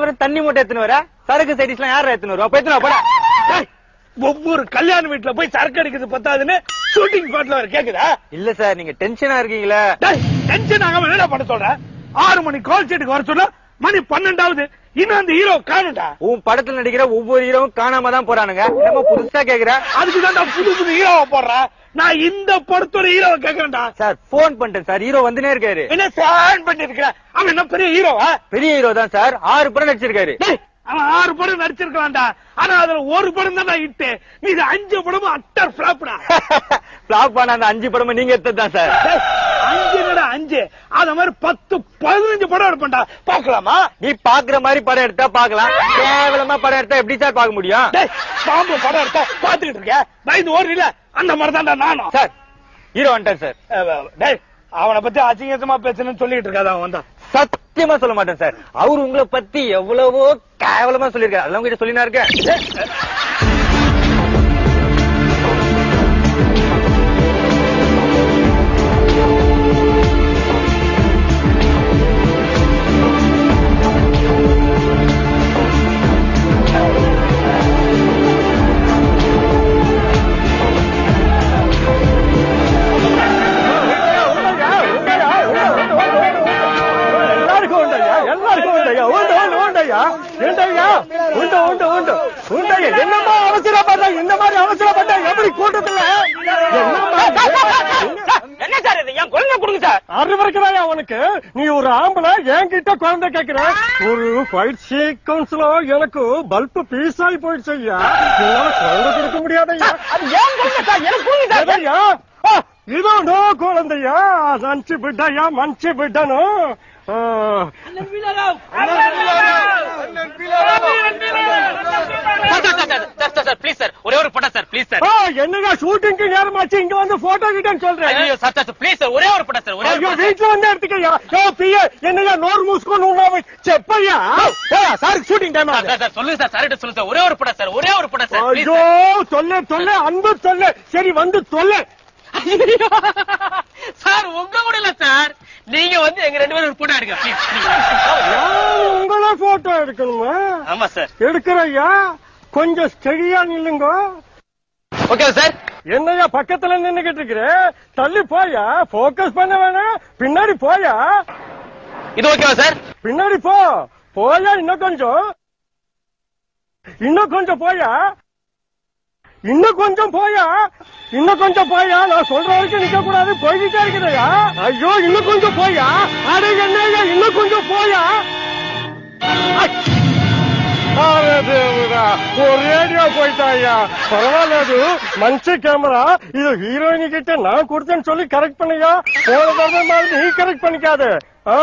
வெறும் தண்ணி மூட்டை எடுத்துன்னு வர சரக்கு சைடிஸ் எல்லாம் யாரும் எடுத்துன்னு வருவா போய் எடுத்துன்னு வா, போடா டேய், ஒவ்வொரு கல்யாண வீட்டுல போய் சரக்கு அடிக்கிறது பத்தாதுன்னு ஷூட்டிங் ஸ்பாட்ல வர கேக்குதா இல்ல சார் நீங்க டென்ஷனா இருக்கீங்களா டேய் டென்ஷன் ஆகாம என்ன பண்ண சொல்ற ஆறு மணி கால் ஷீட்டுக்கு வர சொல்ல மணி பன்னெண்டாவது இன்னும் அந்த ஹீரோ காணுடா உன் படத்துல நடிக்கிற ஒவ்வொரு ஹீரோவும் காணாம தான் போறானுங்க என்னமோ புதுசா கேக்குற அதுக்கு தான் புது புது ஹீரோவை போடுறேன் நான் இந்த படத்தோட ஹீரோவை கேக்குறேன்டா சார் போன் பண்ணிட்டேன் சார் ஹீரோ வந்துனே இருக்காரு என்ன ஃபேன் பண்ணி அவன் என்ன பெரிய ஹீரோவா பெரிய ஹீரோ தான் சார் ஆறு படம் நடிச்சிருக்காரு டேய் அவன் ஆறு படம் நடிச்சிருக்கலாம்டா ஆனா அதுல ஒரு படம் தான் இட்டு இது அஞ்சு படமும் அட்டர் பிளாப்டா பிளாப் ஆன அந்த அஞ்சு படமும் நீங்க எடுத்தது தான் சார் டேய், அஞ்சு என்னடா அஞ்சு அத மாதிரி பத்து பதினஞ்சு படம் எடுப்பேன்டா பாக்கலாமா நீ பாக்குற மாதிரி படம் எடுத்தா பாக்கலாம் கேவலமா படம் எடுத்தா எப்படி சார் பார்க்க முடியும் டேய் பாம்பு படம் எடுத்தா பாத்துக்கிட்டு இருக்க பயந்து ஓடுறீல அந்த மாதிரி தான்டா நானும் சார் ஹீரோ வந்துட்டார் சார் அஹ், டேய் அவனை பத்தி அசிங்கமா பேசணும்னு சொல்லிட்டு இருக்காத அவன் வந்தான் சத்தியமா சொல்ல மாட்டேன் சார் அவர் உங்களை பத்தி எவ்வளவோ கேவலமா சொல்லிருக்காரு அதெல்லாம் உங்ககிட்ட சொல்லினா இருக்கேன் எல்லாருக்கும் உண்டையா எல்லாருக்கும் உண்டையா உண்டு உண்டு உண்டையா உண்டையா உண்டு உண்டு உண்டு உண்டையா என்னமா அவசரப்பட்ட இந்த மாதிரி அவசரப்பட்ட எப்படி கூட்டத்துல என்னம்மா இது? என்ன சார் இது என் குழந்தை கொடுங்க சார் அறிவு இருக்கிறாயா உனக்கு நீ ஒரு ஆம்பளை என்கிட்ட குழந்தை கேக்குற ஒரு ஃபைட் சீக்வன்ஸ்ல எனக்கு பல்ப் பீஸ் ஆகி போயிடுச்சு ஐயா என்னால குழந்தை கொடுக்க முடியாதையா அது ஏன் குழந்தை சார் எனக்கு கொடுங்க சார் ఎదయ్యా ఇదో నో కోలందయ్యా మంచి బిడ్డయ్యా మంచి బిడ్డను ఆ, ப்ளீஸ் சார் ஒரே ஒரு படம் சார் ப்ளீஸ் சார் ఆ, ఎన్నిగా షూటింగ్ కి నేరమాச்சு இங்க வந்து போட்டோ கிட்டன்னு சொல்றேன் ஐயோ சார் சார் ப்ளீஸ் சார் ஒரே ஒரு படம் சார் ஒரே ஒரு అయ్యో படம் sir. వీటిలో ఉండే ఎత్తుకయ్యా ఓ పియ్య ఎన్నిగా నోరు మూసుకొని ఉన్నావు చెప్పయ్యా sir shooting time sir, sir, sir, சொல்லுங்க சார் சார்கிட்ட சொல்லுங்க சார் ஒரே ஒரு படம் சார் ஒரே ஒரு படம் சார் ப்ளீஸ் అయ్యో తొల్లె తొల్లె అందు తొల్లె సరి వందు తొల్లె சார் உங்க கூட இல்ல சார் நீங்க வந்து எங்க ரெண்டு பேரும் ஒரு போட்டோ எடுங்க ப்ளீஸ் நான் உங்கள போட்டோ எடுக்கணுமா ஆமா சார் எடுக்கிறய்யா கொஞ்சம் ஸ்டெடியா நில்லுங்க ஓகே சார் என்னய்யா பக்கத்துல நின்னுகிட்டு இருக்கிற தள்ளி போயா போக்கஸ் பண்ண வேணாம் பின்னாடி போயா இது ஓகேவா சார் பின்னாடி போ போயா இன்னும் கொஞ்சம் இன்னும் கொஞ்சம் போயா இன்னும் கொஞ்சம் போயா இன்னும் கொஞ்சம் போயா நான் சொல்ற வரைக்கும் நிக்க கூடாது போய்கிட்டே இருக்குதையா ஐயோ இன்னும் கொஞ்சம் போயா அட என்னய்யா இன்னும் கொஞ்சம் போயா ஐ! అరే దేవుడా ఓ రేడియో పోయితాయ్యా పర్వాలేదు మంచి కెమెరా ఇది హీరోయిన్ கிட்ட நான் கொடுத்தேன்னு சொல்லி கரெக்ட் பண்ணியா போன தடவை மாதிரி நீ கரெக்ட் பண்ணிக்காது ஆ.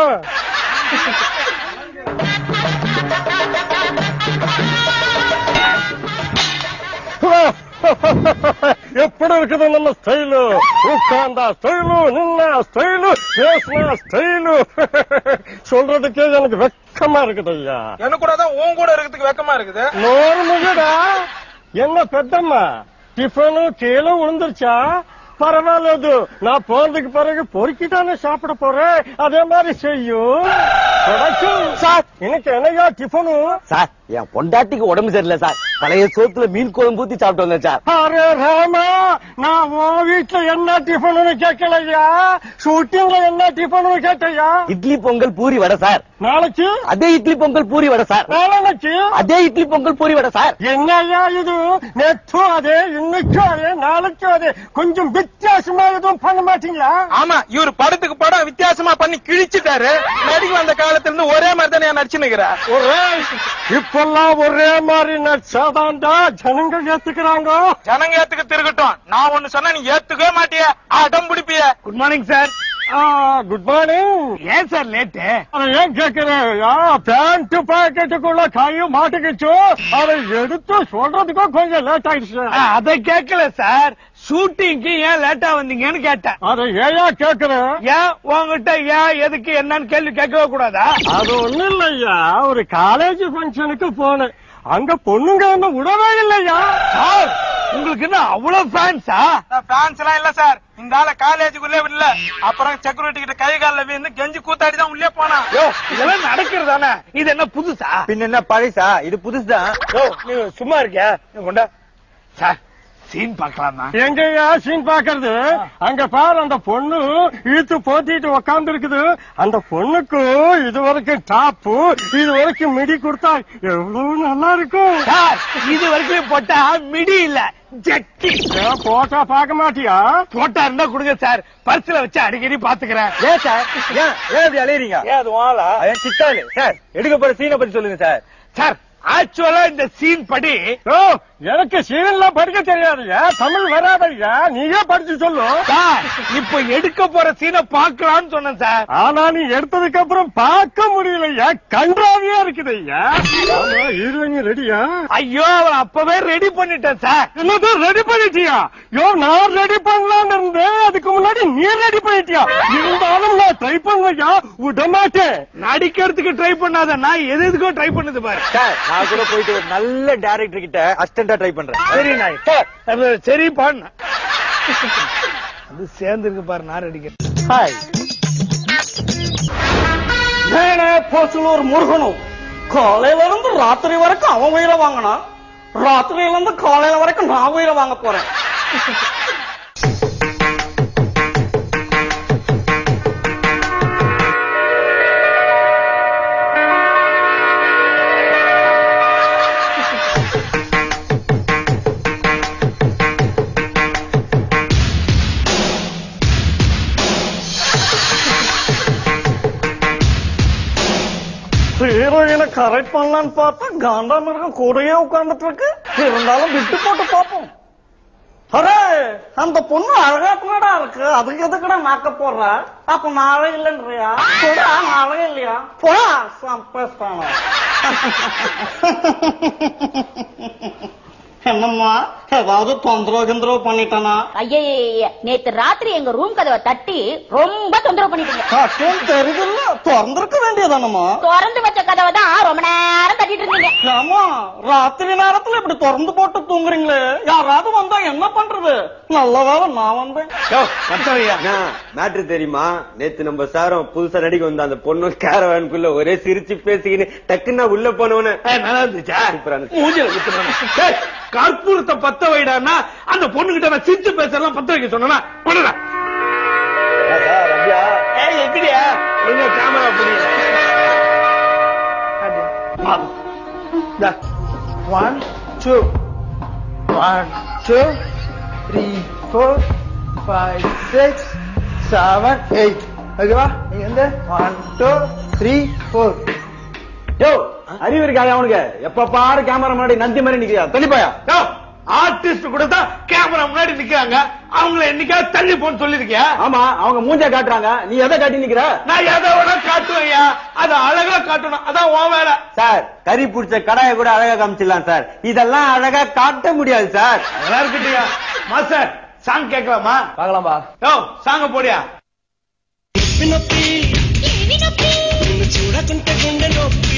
எப்படி இருக்குது நம்ம ஸ்டைலு உட்கார்ந்தா ஸ்டைலு நின்னா ஸ்டைலு பேசினா ஸ்டைலு சொல்றதுக்கே எனக்கு வெக்கமா இருக்குது ஐயா எனக்கு கூட தான் உன் கூட இருக்கிறதுக்கு வெக்கமா இருக்குது நோறு முகடா என்ன பெத்தம்மா டிஃபனு கீழே விழுந்துருச்சா பரவாயில்ல நான் போறதுக்கு பிறகு பொறுக்கிட்டானே சாப்பிட போறேன் அதே மாதிரி செய்யும் சார் எனக்கு என்னையா டிஃபனு சார் என் பொண்டாட்டிக்கு உடம்பு சரியில்லை சார் பழைய சோத்துல மீன் குழம்பு ஊத்தி சாப்பிட்டு வந்தேன் சார் அரே ராமா நான் உன் வீட்டுல என்ன டிஃபனு கேட்கலையா ஷூட்டிங்ல என்ன டிஃபனு கேட்டையா இட்லி பொங்கல் பூரி வடை சார் நாளைக்கு அதே இட்லி பொங்கல் பூரி வடை சார் நாளைக்கு அதே இட்லி பொங்கல் பூரி வடை சார் என்னையா இது நேற்றும் அதே இன்னைக்கும் அதே நாளைக்கும் அதே கொஞ்சம் வித்தியாசமா எதுவும் பண்ண மாட்டீங்களா ஆமா இவர் படத்துக்கு படம் வித்தியாசமா பண்ணி கிழிச்சிட்டாரு நடிக்க வந்த காலத்துல இருந்து ஒரே மாதிரி தான் நான் நடிச்சுனுக்கிறேன் ஒரே இப்பெல்லாம் ஒரே மாதிரி நடிச்சாதான்டா ஜனங்க ஏத்துக்கிறாங்க ஜனங்க ஏத்துக்க திருக்கட்டும் நான் ஒண்ணு சொன்னா நீ ஏத்துக்கவே மாட்டிய அடம் பிடிப்பிய good morning sir good morning ஏன் சார் லேட்டு அதை ஏன் கேக்குறேன் பேண்ட் பாக்கெட்டுக்குள்ள கையும் மாட்டிக்கிச்சு அதை எடுத்து சொல்றதுக்கும் கொஞ்சம் லேட் ஆயிடுச்சு அத கேட்கல சார் ஷூட்டிங்க்கு ஏன் லேட்டா வந்தீங்கன்னு கேட்டேன் அதை ஏயா கேக்குறேன் ஏன் உங்ககிட்ட ஏன் எதுக்கு என்னன்னு கேள்வி கேட்கவே கூடாதா அது ஒண்ணும் இல்லையா ஒரு காலேஜ் ஃபங்க்ஷனுக்கு போனேன் அங்க பொண்ணுங்க என்ன விடவே இல்லையா சார் உங்களுக்கு என்ன அவ்வளவு ஃபேன்ஸா ஃபேன்ஸ் எல்லாம் இல்ல சார் இந்த ஆள காலேஜுக்குள்ளே விடல அப்புறம் செக்யூரிட்டி கிட்ட கை காலில் வீந்து கெஞ்சி கூத்தாடி தான் உள்ளே போனான் யோ இதெல்லாம் நடக்கிறதானே இது என்ன புதுசா பின்ன என்ன பழசா இது புதுசுதான் யோ நீ சும்மா இருக்கியா நீ கொண்டா சார் சீன் பார்க்கலாமா எங்கயா சீன் பாக்குறது அங்க பாரு அந்த பொண்ணு இழுத்து போத்திட்டு உக்காந்து இருக்குது அந்த பொண்ணுக்கு இது வரைக்கும் டாப்பு இது வரைக்கும் மிடி கொடுத்தா எவ்வளவு நல்லா இருக்கும் சார் இது வரைக்கும் போட்டா மிடி இல்ல ஜட்டி ஏன் போட்டா பார்க்க மாட்டியா போட்டா இருந்தா கொடுங்க சார் பர்ஸ்ல வச்சு அடிக்கடி பாத்துக்கிறேன் ஏன் சார் ஏன் ஏன் இப்படி அலையறீங்க ஏன் அது வாழா அவன் சித்தாளு சார் எடுக்க போற சீனை பத்தி சொல்லுங்க சார் சார் ஆக்சுவலா இந்த சீன் படி ஓ எனக்கு சீனெல்லாம் படிக்க தெரியாதுயா தமிழ் வராதையா நீயே படிச்சு சொல்லு சார் இப்ப எடுக்க போற சீனை பாக்கலாம்னு சொன்னேன் சார் ஆனா நீ எடுத்ததுக்கு அப்புறம் பார்க்க முடியலையா கன்றாவியா இருக்குது ஐயா ஹீரோயின் ரெடியா ஐயோ அவன் அப்பவே ரெடி பண்ணிட்டேன் சார் என்னது ரெடி பண்ணிட்டியா யோ நான் ரெடி பண்ணலாம்னு இருந்தேன் அதுக்கு முன்னாடி நீ ரெடி பண்ணிட்டியா இருந்தாலும் நான் ட்ரை பண்ணுவையா விட மாட்டேன் நடிக்கிறதுக்கு ட்ரை பண்ணாத நான் எது எதுக்கோ ட்ரை பண்ணுது பாரு சார் நான் கூட போயிட்டு ஒரு நல்ல டைரக்டர் கிட்ட அசிஸ்டண்டா ட்ரை பண்றேன் சரி நாய் சார் அது சரி பாண்ண அது சேர்ந்துருக்கு பாரு நான் அடிக்கிறேன் ஹாய் நேனே போச்சலூர் முருகனும் காலையில இருந்து ராத்திரி வரைக்கும் அவன் உயிரை வாங்கினான் ராத்திரியில இருந்து காலையில வரைக்கும் நான் உயிரை வாங்க போறேன் ஹீரோயினை கரெக்ட் பண்ணலான்னு பார்த்தா காண்டா மிருகம் கூடயே உட்கார்ந்துட்டு இருக்கு இருந்தாலும் விட்டு போட்டு பார்ப்போம் அரே அந்த பொண்ணு அழகாட்டுனாடா இருக்கு அதுக்கு எதுக்குடா நாக்க போடுற அப்ப நாளே இல்லைன்றியா போடா நாளே இல்லையா போடா சம்பேஸ்தானோ என்னம்மா ஏதாவது தொந்தரவு கிந்தரவு பண்ணிட்டானா ஐயய்ய நேத்து ராத்திரி எங்க ரூம் கதவை தட்டி ரொம்ப தொந்தரவு பண்ணிட்டீங்க கட்டும் தெரியுதுல்ல திறந்திருக்க வேண்டியதானம்மா திறந்து வச்ச கதவை தான் ரொம்ப நேரம் தட்டிட்டு இருந்தீங்க ஆமா ராத்திரி நேரத்துல இப்படி திறந்து போட்டு தூங்குறீங்களே யாராவது வந்தா என்ன பண்றது நல்ல வேலை நான் வந்தேன் யோ மத்தவையா மேட்ரு தெரியுமா நேத்து நம்ம சாரம் புதுசா நடிக்க வந்த அந்த பொண்ணு கேரவானுக்குள்ள ஒரே சிரிச்சு பேசிக்கின்னு டக்குன்னு நான் உள்ள போனவன நல்லா இருந்துச்சா சூப்பரா இருந்துச்சு. மூஞ்சில குத்துறானே. டேய், கற்பூரத்தை பத்த வைடான்னா அந்த பொண்ணு கிட்ட நான் சிரிச்சு பேசலாம் பத்த வைக்க சொன்னா கொண்டுடா ஏய் எப்படியா ஒழுங்கா கேமரா புடி one two one two three four five six seven eight ஓகேவா நீங்க வந்து ஒன் டூ த்ரீ ஃபோர் யோ அறிவு இருக்கா அவனுக்கு எப்ப பாரு கேமரா முன்னாடி நந்தி மாதிரி நிக்கிறியா தள்ளிப்பாயா ஆர்டிஸ்ட் கூட தான் கேமரா முன்னாடி நிக்கிறாங்க அவங்கள என்னைக்காவது தள்ளி போன்னு சொல்லிருக்கியா ஆமா அவங்க மூஞ்ச காட்டுறாங்க நீ எதை காட்டி நிக்கிற நான் எதை வேணா காட்டுவேன்யா அதை அழகா காட்டணும் அதான் உன் வேலை சார் கறி புடிச்ச கடாய கூட அழகா காமிச்சிடலாம் சார் இதெல்லாம் அழகா காட்ட முடியாது சார் நல்லா இருக்கட்டியா மாஸ்டர் சாங் கேட்கலாமா பார்க்கலாம்பா யோ சாங்க போடியா చూడకుంటే గుండె నొప్పి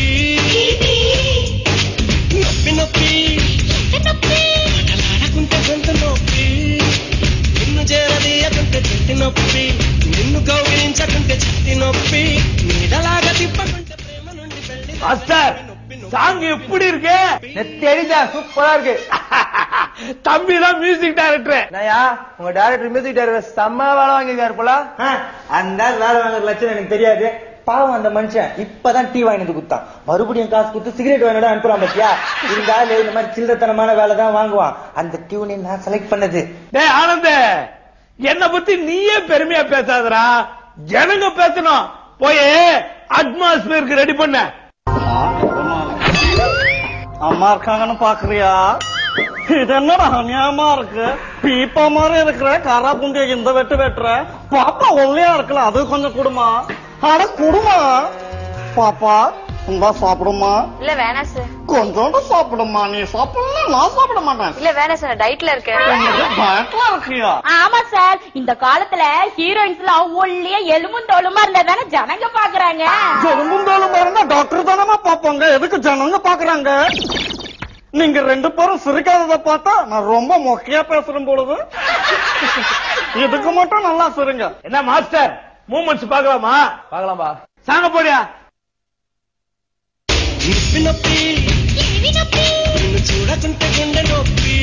నొప్పి నొప్పి మాటలాడకుంటే గొంతు నొప్పి నిన్ను చేరదీయకుంటే చెట్టి నొప్పి నిన్ను గౌరవించకుంటే చెట్టి నొప్పి నీడలాగా తిప్పకుంటే ప్రేమ నుండి వెళ్ళి மாஸ்டர் சாங் எப்படி இருக்கு தெரியுதா சூப்பரா இருக்கு தம்பி தான் மியூசிக் டைரக்டர் நயா உங்க டைரக்டர் மியூசிக் டைரக்டர் செம்ம வேலை வாங்கியிருக்காரு போல அந்த வேலை வாங்குற லட்சணம் எனக்கு தெரியாது பாவம் அந்த மனுஷன் இப்பதான் டீ வாங்கினது குத்தான் மறுபடியும் காசு கொடுத்து சிகரெட் வாங்கினோட அனுப்புறான் பாத்தியா இருந்தாலும் இந்த மாதிரி சில்லறத்தனமான வேலை தான் வாங்குவான் அந்த டியூனை நான் செலக்ட் பண்ணது டேய் ஆனந்த் என்ன பத்தி நீயே பெருமையா பேசாதடா ஜனங்க பேசணும் போய் அட்மாஸ்பியருக்கு ரெடி பண்ண அம்மா இருக்காங்கன்னு பாக்குறியா இது என்னடா அநியாயமா இருக்கு பீப்பா மாதிரி இருக்கிற காரா புண்டிய இந்த வெட்டு வெட்டுற பாப்பா ஒல்லியா இருக்கலாம் அது கொஞ்சம் குடுமா அட குடுமா பாப்பா இந்தா சாப்பிடுமா இல்ல வேணாம் சார் கொஞ்சோண்டு சாப்பிடுமா நீ சாப்பிடலாம் நான் சாப்பிட மாட்டேன் இல்ல வேணாம் சார் டயட்ல இருக்கேன் பயத்துல இருக்கியா ஆமா சார் இந்த காலத்துல ஹீரோயின்ஸ் எல்லாம் ஒல்லியா எலும்பும் தோலுமா இருந்தா தானே ஜனங்க பாக்குறாங்க எலும்பும் தோலும் பாருங்க டாக்டர் தானமா பாப்பாங்க எதுக்கு ஜனங்க பாக்குறாங்க நீங்க ரெண்டு பேரும் சிரிக்காதத பார்த்தா நான் ரொம்ப மொக்கையா பேசுறேன் பொழுது இதுக்கு மட்டும் நல்லா சிரிங்க என்ன மாஸ்டர் மூமெண்ட்ஸ் பார்க்கலாமா பார்க்கலாம்பா சாங்க போடியா నొప్పి నొప్పి నిన్ను చూడకుంటే గుండె నొప్పి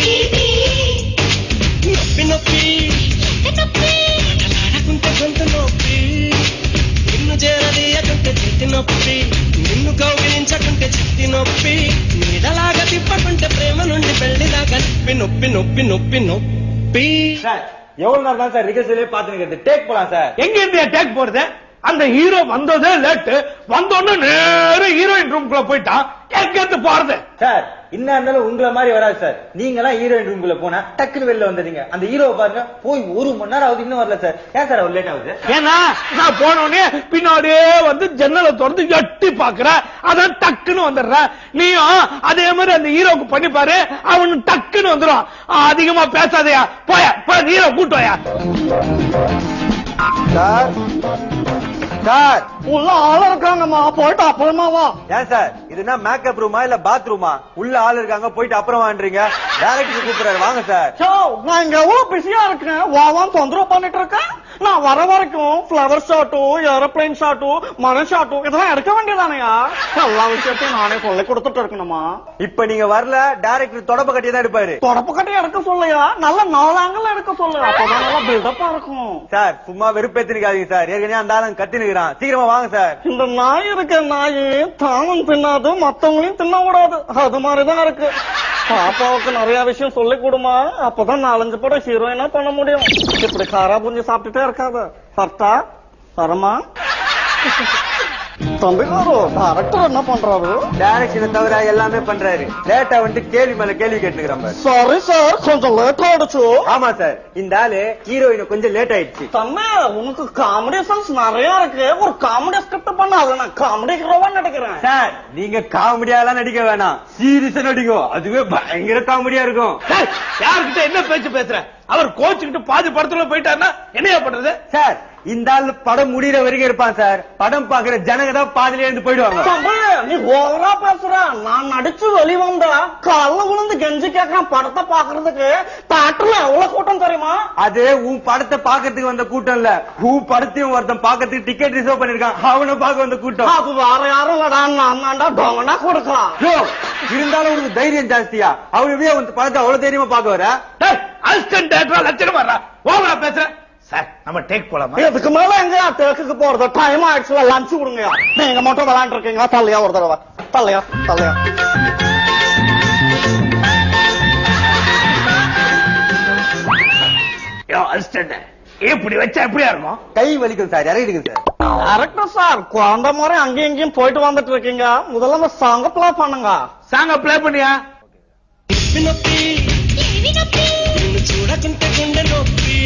నొప్పి నొప్పి మాటలాడకుంటే గొంతు నొప్పి నిన్ను చేరదీయకుంటే చెట్టి నొప్పి నిన్ను కౌగిలించకుంటే చెట్టి నొప్పి నీడలాగా తిప్పకుంటే ప్రేమ నుండి పెళ్లిదాకా నొప్పి నొప్పి నొప్పి నొప్పి నొప్పి சார் எவ்வளவு நேரம் தான் சார் ரிகர்சலே பாத்துக்கிறது டேக் போலாம் சார் எங்க இருந்து அட்டாக் போறது அந்த ஹீரோ வந்ததே லேட்டு வந்தோடனே நேர ஹீரோயின் ரூம்குள்ள போயிட்டான் எங்க இருந்து போறது சார் என்ன இருந்தாலும் உங்களை மாதிரி வராது சார் நீங்க எல்லாம் ஹீரோயின் ரூம்குள்ள போனா டக்குன்னு வெளில வந்துடுங்க அந்த ஹீரோவை பாருங்க போய் ஒரு மணி நேரம் ஆகுது இன்னும் வரல சார் ஏன் சார் அவர் லேட் ஆகுது ஏன்னா நான் போனோடனே பின்னாடியே வந்து ஜன்னலை திறந்து எட்டி பாக்குறேன் அதான் டக்குன்னு வந்துடுறேன் நீயும் அதே மாதிரி அந்த ஹீரோக்கு பண்ணி பாரு அவனு டக்குன்னு வந்துடும் அதிகமா பேசாதயா போய போய் ஹீரோ கூட்டோயா சார் சார் உள்ள ஆள இருக்காங்கம்மா போயிட்டு அப்புறமா வா ஏன் சார் இதுனா மேக்கப் ரூமா இல்ல பாத்ரூமா உள்ள ஆள் இருக்காங்க போயிட்டு அப்புறமான்றீங்க டேரக்டர் கூப்பிடுறாரு வாங்க சார் சோ, நான் இங்க எவ்வளவு பிஸியா இருக்கேன் வாவான் தொந்தரவு பண்ணிட்டு இருக்கேன் நான் வர வரைக்கும் பிளவர் ஷாட்டும் ஏரோப்ளைன் ஷாட்டும் மன ஷாட்டும் இதெல்லாம் எடுக்க வேண்டியதானயா எல்லா விஷயத்தையும் நானே சொல்லி கொடுத்துட்டு இருக்கணுமா இப்ப நீங்க வரல டேரக்டர் தொடப்ப கட்டி தான் எடுப்பாரு தொடப்பு கட்டி எடுக்க சொல்லையா நல்ல நாலாங்கல் எடுக்க சொல்லு அப்பதான் நல்லா பில்டப்பா இருக்கும் சார் சும்மா வெறுப்பேத்தினுக்காதீங்க சார் ஏற்கனவே அந்த ஆளுங்க கத்தினுக்கிறான் சீக்கிரமா வாங்க சார் இந்த நாய் இருக்க நாய் தானும் தின்னாது மத்தவங்களையும் தின்ன கூடாது அது மாதிரிதான் இருக்கு பாப்பாவுக்கு நிறைய விஷயம் சொல்லி கொடுமா அப்பதான் நாலஞ்சு படம் ஹீரோயினா பண்ண முடியும் இப்படி காரா புரிஞ்சு சாப்பிட்டுட்டே இருக்காத பர்த்தா வரமா தம்பிகாரு டேரக்டர் என்ன பண்றாரு டைரக்ஷனை தவிர எல்லாமே பண்றாரு லேட்டா வந்துட்டு கேள்வி மேல கேள்வி கேட்டுக்கிறான் பாரு. சாரி சார் கொஞ்சம் லேட் ஆயிடுச்சு ஆமா சார் இந்த ஆளு ஹீரோயின் கொஞ்சம் லேட் ஆயிடுச்சு தம்பி உனக்கு காமெடி சென்ஸ் நிறைய இருக்கு ஒரு காமெடி ஸ்கிரிப்ட் பண்ண அதை நான் காமெடி ஹீரோவா நடிக்கிறேன் சார் நீங்க காமெடியா எல்லாம் நடிக்க வேணாம் சீரியஸா நடிக்கும் அதுவே பயங்கர காமெடியா இருக்கும் டேய், யார்கிட்ட என்ன பேச்சு பேசுற அவர் கோச்சுக்கிட்டு பாதி படத்துல போயிட்டாருன்னா என்னையா பண்றது சார் இந்த ஆள் படம் முடியிற வரைக்கும் இருப்பான் சார் படம் பாக்குற ஜனங்க தான் பாதியில இருந்து போயிடுவாங்க தம்பி நீ ஓவரா பேசுற நான் நடிச்சு வெளிவந்த கால்ல விழுந்து கெஞ்சி கேக்குறேன் படத்தை பாக்குறதுக்கு தேட்டர்ல எவ்வளவு கூட்டம் தெரியுமா அது உன் படத்தை பாக்கிறதுக்கு வந்த கூட்டம் இல்ல உன் படத்தையும் ஒருத்தன் பாக்கிறதுக்கு டிக்கெட் ரிசர்வ் பண்ணிருக்கான் அவனை பார்க்க வந்த கூட்டம் அது வேற யாரும் இல்லடா நான் தாண்டா டொங்கனா கொடுக்கலாம் யோ, இருந்தாலும் உனக்கு தைரியம் ஜாஸ்தியா அவன் எப்படியா உன் படத்தை அவ்வளவு தைரியமா பாக்க வர அசிஸ்டன்ட் டேரக்டர் லட்சணம் வர்றா ஓவரா பேசுற சார் நம்ம டேக் போலாமா இதுக்கு மேல எங்கயா தேக்குக்கு போறது டைம் ஆயிடுச்சுல லஞ்ச் கொடுங்கயா நீங்க மட்டும் விளையாண்டு இருக்கீங்களா தள்ளையா ஒரு தடவை தள்ளையா தள்ளையா யோ அசிஸ்டன்ட் இப்படி வச்சா எப்படியா இருக்கும் கை வலிக்கும் சார் இறங்கிடுங்க சார் டேரக்டர் சார் குழந்தை மாதிரி அங்கேயும் இங்கேயும் போயிட்டு வந்துட்டு இருக்கீங்க முதல்ல அந்த சாங்க ப்ளே பண்ணுங்க சாங்க ப்ளே பண்ணியா నొప్పి నొప్పి నిన్ను చూడకుంటే గుండె నొప్పి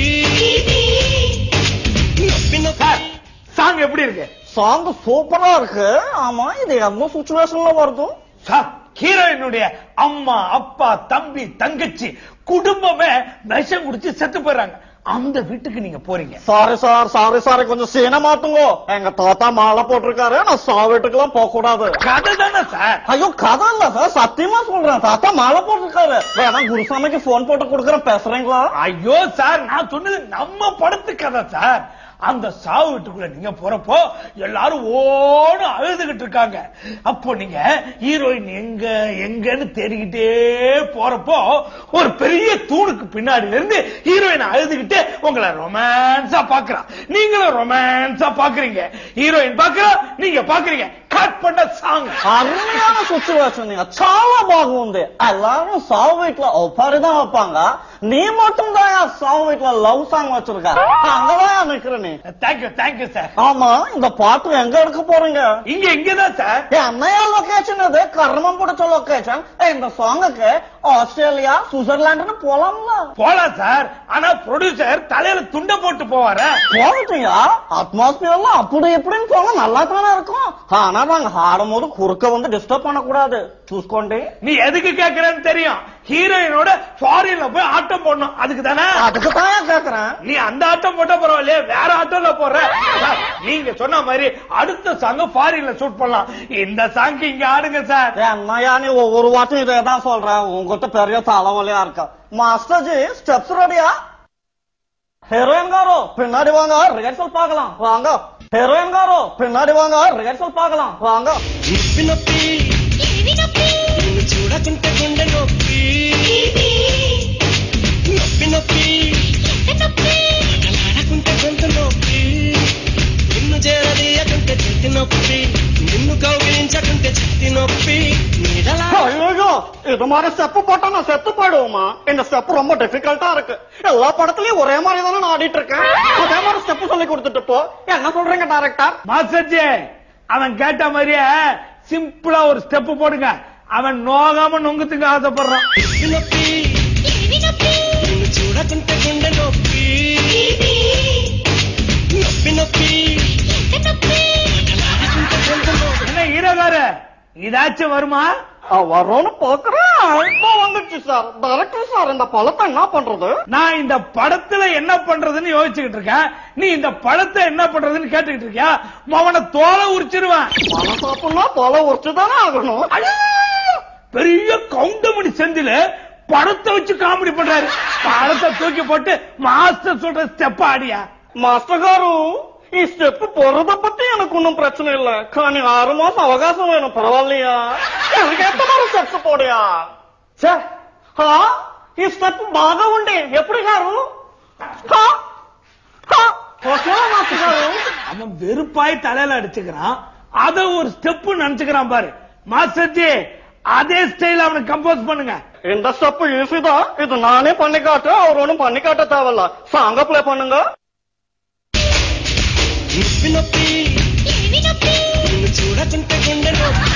నొప్పి నొప్పి சாங் எப்படி இருக்கு சாங் சூப்பரா இருக்கு ஆமா இது எந்த சுச்சுவேஷன்ல வருது சார் ஹீரோயினுடைய அம்மா அப்பா தம்பி தங்கச்சி குடும்பமே விஷம் குடிச்சு செத்து போயிடுறாங்க அந்த வீட்டுக்கு நீங்க போறீங்க சாரி சார் சாரி சாரி கொஞ்சம் சீனை மாத்துங்க எங்க தாத்தா மாலை போட்டிருக்காரு நான் சா வீட்டுக்குலாம் போக கூடாது கதை தானே சார் ஐயோ கதை இல்ல சார் சத்தியமா சொல்றேன் தாத்தா மாலை போட்டிருக்காரு வேணா குருசாமிக்கு போன் போட்டு கொடுக்குறேன் பேசுறீங்களா ஐயோ சார் நான் சொன்னது நம்ம படத்து கதை சார் அந்த சாவு வீட்டுக்குள்ள நீங்க போறப்போ எல்லாரும் ஓடு அழுதுகிட்டு இருக்காங்க அப்போ நீங்க ஹீரோயின் எங்க எங்கன்னு தேடிக்கிட்டே போறப்போ ஒரு பெரிய தூணுக்கு பின்னாடில இருந்து ஹீரோயின் அழுதுகிட்டு உங்களை ரொமான்ஸா பாக்குறான் நீங்களும் ரொமான்ஸா பாக்குறீங்க ஹீரோயின் பாக்குறா நீங்க பாக்குறீங்க கட் பண்ண சாங் அருமையான சுச்சுவேஷன் చాలా బాగుంది எல்லாரும் சாவு வீட்டுல ஒப்பாரி தான் வைப்பாங்க நீ மட்டும் தான் சாவு வீட்டுல லவ் சாங் வச்சிருக்க அங்கதான் நிக்கிறேன் நீ தேங்க்யூ தேங்க்யூ சார் ஆமா இந்த பாட்டு எங்க எடுக்க போறீங்க இங்க இங்கதான் சார் என்னையா லொகேஷன் இது கர்மம் பிடிச்ச லொகேஷன் இந்த சாங்குக்கு ஆஸ்திரேலியா சுவிட்சர்லாண்டுன்னு போலாம்ல போலாம் சார் ஆனா ப்ரொடியூசர் தலையில துண்ட போட்டு போவாரு போகட்டியா அட்மாஸ்பியர்ல அப்படி இப்படின்னு போனா நல்லா தானே இருக்கும் ஆனா அவங்க ஆடும் போது குறுக்க வந்து டிஸ்டர்ப் பண்ணக்கூடாது చూసుకోండి நீ எதுக்கு கேக்குறேன்னு தெரியும் ஹீரோயினோட ஃபாரின்ல போய் ஆட்டம் போடணும் அதுக்கு தானே அதுக்கு தான் கேக்குறேன் நீ அந்த ஆட்டம் போட்டா பரவாயில்லையே வேற ஆட்டம்ல போடுற சார், நீங்க சொன்ன மாதிரி அடுத்த சாங் ஃபாரின்ல ஷூட் பண்ணலாம் இந்த சாங் இங்க ஆடுங்க சார் என்னையா நீ ஒவ்வொரு வாட்டும் இதே தான் சொல்ற உங்ககிட்ட பெரிய தலைவலியா இருக்கா மாஸ்டர் ஜி ஸ்டெப்ஸ் ரெடியா ஹீரோயின் గారు பின்னாடி வாங்க ரிஹர்சல் பார்க்கலாம் வாங்க ஹீரோயின் గారు பின்னாடி வாங்க ரிஹர்சல் பார்க்கலாம் வாங்க నొప్పి నొప్పి నిన్ను చూడకుంటే గుండె నొప్పి నొప్పి నొప్పి మాటలాడకుంటే గొంతు నొప్పి నిన్ను చేరదీయకుంటే చెట్టి నొప్పి నిన్ను కౌగిలించకుంటే చెట్టి నొప్పి నీడలా ஐயோ இது மாதிரி ஸ்டெப் போட்டா நான் செத்து போயிடுவோமா இந்த ஸ்டெப் ரொம்ப டிஃபிகல்ட்டா இருக்கு எல்லா படத்துலயும் ஒரே மாதிரி தானே நான் ஆடிட்டு இருக்கேன் அதே மாதிரி ஸ்டெப் சொல்லி கொடுத்துட்டு போ என்ன சொல்றீங்க டைரக்டர் மாஸ்டர்ஜி அவன் கேட்ட மாதிரியே சிம்பிளா ஒரு ஸ்டெப் போடுங்க அவன் நோகாம நொங்குத்துக்கு ஆசைப்படுறான் నొప్పి నొప్పి నిన్ను చూడకుంటే గుండె నొప్పి నొప్పి నొప్పి మాటలాడకుంటే గొంతు నొప్పి என்ன ஹீரோகாரு இதாச்சும் வருமா வரும்னு பாக்குறேன் இப்போ வந்துச்சு சார் டைரக்டர் சார் இந்த பழத்தை என்ன பண்றது நான் இந்த படத்துல என்ன பண்றதுன்னு யோசிச்சுக்கிட்டு இருக்கேன் நீ இந்த படத்தை என்ன பண்றதுன்னு கேட்டுக்கிட்டு இருக்கியா அவனை தோலை உரிச்சிருவேன் பழம் சாப்பிடணும்னா பழம் உரிச்சுதானே ஆகணும் பெரிய கவுண்டமணி செந்தில படத்தை வச்சு காமெடி பண்றாரு படத்தை தூக்கி போட்டு மாஸ்டர் சொல்ற ஸ்டெப் ஆடியா మాస్టర్ గారు ఈ స్టెప్ పొరద పట్టి అనుకున్న ప్రశ్న இல்ல కానీ ఆరు మాసం అవకాశం వేணும் పర్వాలయా ఎందుకెత్తన్నారు స్టెప్స్ పోడియా ఛే, హా ఈ స్టెప్ బాగా ఉండే ఎప్పుడు గారు హా, హా, ఓకేనా మాస్టర్ గారు அவன் வெறுப்பாய் தலையில அடிச்சுக்கிறான் அத ஒரு ஸ்டெப் நினைச்சுக்கிறான் பாரு மாஸ்டர்ஜி அதே ஸ்டைல் அவனுக்கு கம்போஸ் பண்ணுங்க இந்த ஸ்டெப் ஈஸி தான் இது நானே பண்ணி காட்டு அவர் ஒண்ணும் பண்ணி காட்ட தேவையில்ல சாங்க ப்ளே பண்ணுங்க నొప్పి నొప్పి నిన్ను చూడకుంటే గుండె నొప్పి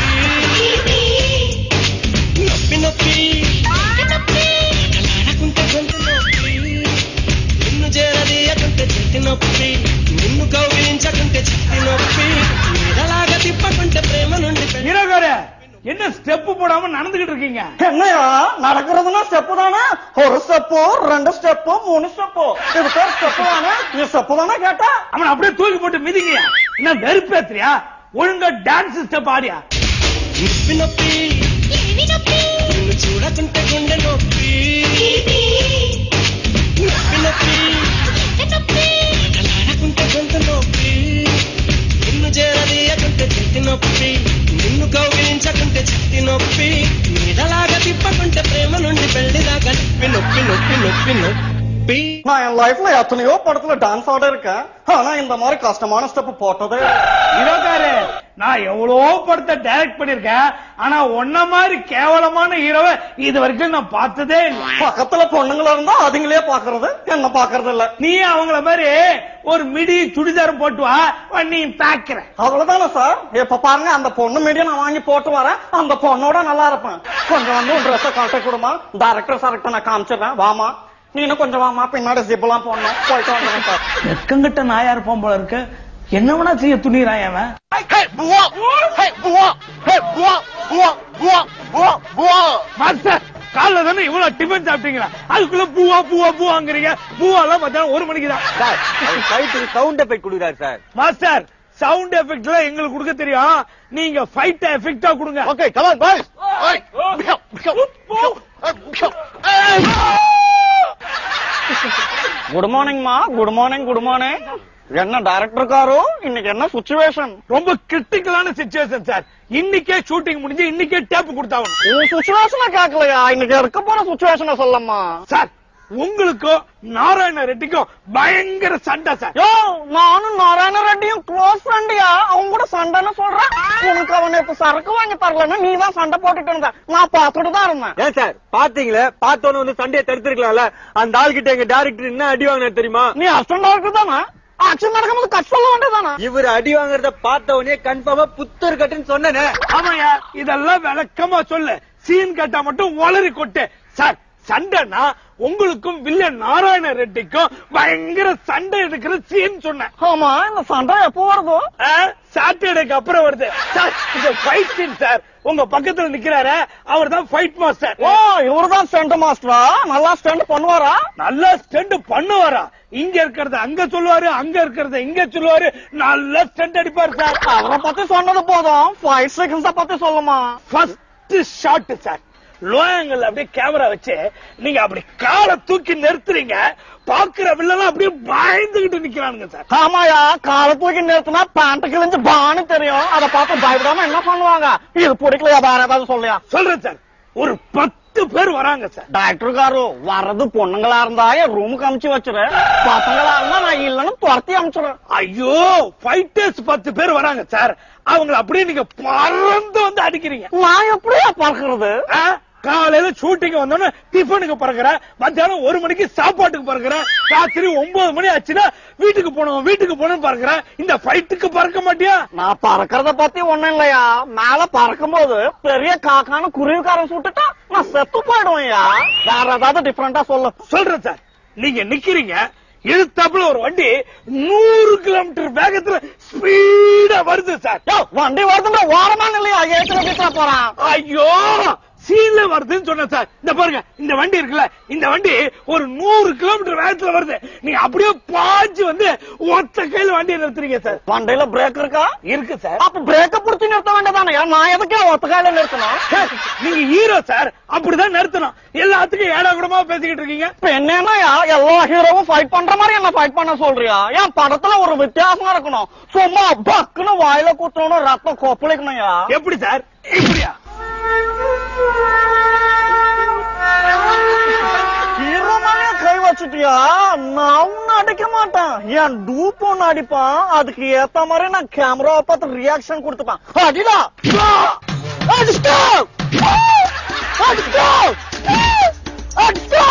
నొప్పి నొప్పి మాటలాడకుంటే గొంతు నొప్పి నిన్ను చేరదీయకుంటే చెట్టి నొప్పి నిన్ను కౌగిలించకుంటే చెట్టి నొప్పి నీడలాగా తిప్పకుంటే ప్రేమ నుండి పెళ్లి ஹீரோகாரு என்ன ஸ்டெப் போடாம நடந்துகிட்டு இருக்கீங்க என்னையா நடக்கிறதுனா ஸ்டெப் தானே ஒரு ஸ்டெப்பு ரெண்டு ஸ்டெப்பு மூணு ஸ்டெப்பு இது பேர் ஸ்டெப் தானே நீ ஸ்டெப் தானே கேட்டா அவன் அப்படியே தூக்கி போட்டு மிதிங்க என்ன வெறுப்பேத்துறியா ஒழுங்கா டான்ஸ் ஸ்டெப் ஆடியா నొప్పి నొప్పి నిన్ను చూడకుంటే గుండె నొప్పి నొప్పి నొప్పి మాటలాడకుంటే గొంతు నొప్పి నిన్ను చేరదీయకుంటే చెట్టి నొప్పి నిన్ను కౌగిలించకుంటే చెట్టి నొప్పి నీడలాగా తిప్పకుంటే ప్రేమ నుండి పెళ్లిదాకా నొప్పి నొప్పి నొప్పి నొప్పి నొప్పి நான் என் லைஃப்ல எத்தனையோ படத்துல டான்ஸ் ஆட இருக்கேன் ஆனா இந்த மாதிரி கஷ்டமான ஸ்டெப் போட்டதே இல்ல. ஹீரோகாரு நான் எவ்வளோ படத்தை டைரக்ட் பண்ணிருக்கேன் ஆனா ஒன்ன மாதிரி கேவலமான ஹீரோவை இது வரைக்கும் நான் பார்த்ததே இல்லை பக்கத்துல பொண்ணுங்களா இருந்தா அதுங்களே பாக்குறது என்ன பாக்குறது இல்ல நீ அவங்கள மாதிரி ஒரு மிடி சுடிதாரம் போட்டு வா வா, நீ தாக்குற அவ்வளவுதானே சார் இப்ப பாருங்க அந்த பொண்ணு மீடியா நான் வாங்கி போட்டு வரேன் அந்த பொண்ணோட நல்லா இருப்பேன் கொஞ்சம் வந்து உன் ட்ரெஸ்ஸை கழட்டி கொடுமா டைரக்டர் சார்கிட்ட நான் காமிச்சிடுறேன் வாமா நீனும் கொஞ்சம் வாமா பின்னாடி ஜிப்லாம் போடணும் போயிட்டு வந்துடுறேன் சார் வெக்கங்கிட்ட நாயா இருப்பான் போல இருக்கு என்ன வேணா செய்ய துணிறான் அவன் மாஸ்டர் காலைல தானே இவ்வளவு டிஃபன் சாப்பிட்டீங்களா அதுக்குள்ள பூவா பூவா பூவாங்கிறீங்க பூவாலாம் மத்தியானம் ஒரு மணிக்கு தான் சார் ஃபைட்டுக்கு சவுண்ட் எஃபெக்ட் கொடுக்குறாரு சார் மாஸ்டர் சவுண்ட் எஃபெக்ட் எல்லாம் எங்களுக்கு கொடுக்க தெரியும் நீங்க ஃபைட் எஃபெக்டா கொடுங்க ஓகே கமான் பாய்ஸ் குட் மார்னிங்மா குட் மார்னிங் குட் மார்னிங் என்ன டைரக்டர் காரு இன்னைக்கு என்ன சுச்சுவேஷன் ரொம்ப கிரிட்டிக்கலான சிச்சுவேஷன் சார் இன்னைக்கே ஷூட்டிங் முடிஞ்சு இன்னைக்கே டேப் கொடுத்தாகணும் உன் சுச்சுவேஷனை கேட்கலையா இன்னைக்கு இருக்க போற சுச்சுவேஷனை சொல்லம்மா சார் உங்களுக்கும் நாராயண ரெட்டிக்கும் பயங்கர சண்டை சார் யோ நானும் நாராயண ரெட்டியும் க்ளோஸ் ஃப்ரெண்டியா அவங்க கூட சண்டைன்னு சொல்றேன் உனக்கு அவன் இப்ப சரக்கு வாங்கி தரலன்னு நீ தான் சண்டை போட்டுட்டு இருந்த நான் பார்த்துட்டு தான் இருந்தேன் ஏன் சார் பாத்தீங்களே பார்த்தோன்னு வந்து சண்டையை தடுத்திருக்கலாம்ல அந்த ஆள்கிட்ட எங்க டைரக்டர் என்ன அடி வாங்கினாரு தெரியுமா நீ அசிஸ்டன்ட் டைரக்டர் தானே ஆக்ஷன் நடக்கும்போது கட் சொல்ல வேண்டியதானே இவர் அடி வாங்குறத பார்த்த உடனே கன்ஃபார்மா புத்தர் கட்டுன்னு சொன்னேனே ஆமாயா இதெல்லாம் விளக்கமா சொல்லு சீன் கட்டா மட்டும் ஒளறி கொட்டு சார் சண்டைனா உங்களுக்கும் வில்லன் நாராயண ரெட்டிக்கும் பயங்கர சண்டை எடுக்கிற சீன் சொன்னேன் ஆமா இந்த சண்டை எப்போ வருது சாட்டர்டேக்கு அப்புறம் வருது சார் இது ஃபைட் சீன் சார் உங்க பக்கத்துல நிக்கிறாரு அவர் தான் ஃபைட் மாஸ்டர் ஓ இவர்தான் ஸ்டண்ட் மாஸ்டரா நல்லா ஸ்டண்ட் பண்ணுவாரா நல்லா ஸ்டண்ட் பண்ணுவாரா இங்க இருக்கிறத அங்க சொல்லுவாரு அங்க இருக்கிறத இங்க சொல்லுவாரு நல்லா ஸ்டண்ட் அடிப்பாரு சார் அவரை பத்தி சொன்னது போதும் ஃபைவ் செகண்ட்ஸ் பத்தி சொல்லுமா first shot sir low angle அப்படியே கேமரா வச்சு நீங்க அப்படி காலை தூக்கி நிறுத்துறீங்க பாக்குற வில்லலாம் அப்படியே பயந்துகிட்டு நிக்கிறானுங்க சார் ஆமாயா காலை தூக்கி நிறுத்தினா பேண்ட் கிழிஞ்சு பான்னு தெரியும் அதை பார்த்து பயப்படாம என்ன பண்ணுவாங்க இது பிடிக்கலையா வேற ஏதாவது சொல்லியா சொல்றேன் சார் ஒரு பத்து பேர் வராங்க சார் டாக்டர் గారు வர்றது பொண்ணுங்களா இருந்தா என் ரூமுக்கு அமுச்சு வச்சிரு பசங்களா இருந்தா நான் இல்லன்னு துரத்தி அமுச்சிடுறேன் ஐயோ ஃபைட்டர்ஸ் பத்து பேர் வராங்க சார் அவங்கள அப்படியே நீங்க பறந்து வந்து அடிக்கிறீங்க நான் எப்படியா பார்க்கறது ஆ? காலையில ஷூட்டிங் வந்தோன்னு டிஃபனுக்கு பறக்குறேன் மத்தியானம் ஒரு மணிக்கு சாப்பாட்டுக்கு பறக்குறேன் ராத்திரி ஒன்பது மணி ஆச்சுன்னா வீட்டுக்கு போனோம் வீட்டுக்கு போனோம் பறக்குறேன் இந்த ஃபைட்டுக்கு பறக்க மாட்டியா நான் பறக்கறத பத்தி ஒண்ணும் இல்லையா மேல பறக்கும் போது பெரிய காக்கான குருவிக்காரன் சுட்டுட்டா நான் செத்து போயிடுவேன்யா வேற ஏதாவது டிஃபரெண்டா சொல்லு சொல்றேன் சார் நீங்க நிக்கிறீங்க எழுத்தாப்புல ஒரு வண்டி நூறு கிலோமீட்டர் வேகத்துல ஸ்பீடா வருது சார் யோ, வண்டி வருதுன்ற ஓரமா இல்லையா ஏத்துல கிட்ட போறான் ஐயோ சீன்ல வருதுன்னு சொன்னேன் சார் இந்த பாருங்க இந்த வண்டி இருக்குல்ல இந்த வண்டி ஒரு நூறு கிலோமீட்டர் வேகத்துல வருது நீங்க அப்படியே பாஞ்சு வந்து ஒத்த கையில வண்டியை நிறுத்துறீங்க சார் வண்டியில பிரேக் இருக்கா இருக்கு சார் அப்ப பிரேக்க புடிச்சு நிறுத்த வேண்டியதானே நான் எதுக்கு ஒத்த கையில நிறுத்தணும் நீங்க ஹீரோ சார் அப்படிதான் நிறுத்தணும் எல்லாத்துக்கும் ஏடா கூடமா பேசிக்கிட்டு இருக்கீங்க இப்ப என்னன்னா எல்லா ஹீரோவும் ஃபைட் பண்ற மாதிரி என்ன ஃபைட் பண்ண சொல்றியா என் படத்துல ஒரு வித்தியாசமா இருக்கணும் சும்மா பக்குன்னு வாயில குத்தணும் ரத்தம் கொப்பளிக்கணும்யா எப்படி சார் இப்படியா ஹீரோ மேலே கை வச்சுட்டியா நான் ஒன்னும் அடிக்க மாட்டேன் என் டூப் ஒன்னு அடிப்பான் அதுக்கு ஏத்த மாதிரி நான் கேமரா பார்த்து ரியாக்ஷன் கொடுத்துப்பேன் அடிடா அடிச்சா அடிச்சா అడ్డా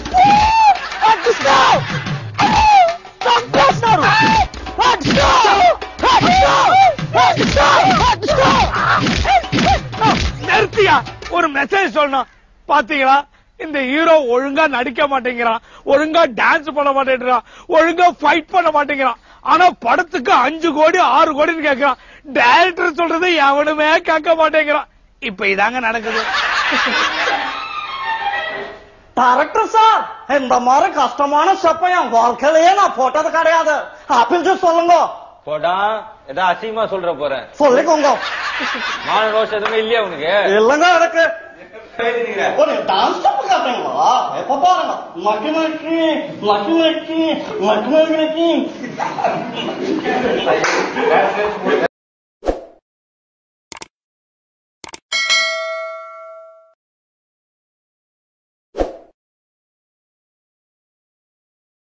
అడ్డా చంపేస్తారు అడ్డా అడ్డా అడ్డా అడ్డా நிறுத்தியா ஒரு மெசேஜ் சொல்லணும் பாத்தீங்களா இந்த ஹீரோ ஒழுங்கா நடிக்க மாட்டேங்கிறான் ஒழுங்கா டான்ஸ் பண்ண மாட்டேங்கிறான் ஒழுங்கா ஃபைட் பண்ண மாட்டேங்கிறான் ஆனா படத்துக்கு அஞ்சு கோடி ஆறு கோடின்னு கேக்குறான் டைரக்டர் சொல்றதை எவனுமே கேட்க மாட்டேங்கிறான் இப்ப இதாங்க நடக்குது டைரக்டர் சார் இந்த மாதிரி கஷ்டமான ஸ்டெப்பை என் வாழ்க்கையிலேயே நான் போட்டது கிடையாது அப்படின்னு சொல்லுங்க போடா ஏதோ அசிங்கமா சொல்ற போறேன் சொல்லிக்கோங்க மான ரோஷம் எதுவுமே இல்லையா உனக்கு இல்லங்க எனக்கு ஒரு டான்ஸ் ஸ்டெப் காட்டுங்களா எப்ப பாருங்க மக்கி மக்கி மக்கி மக்கி மக்கி மக்கி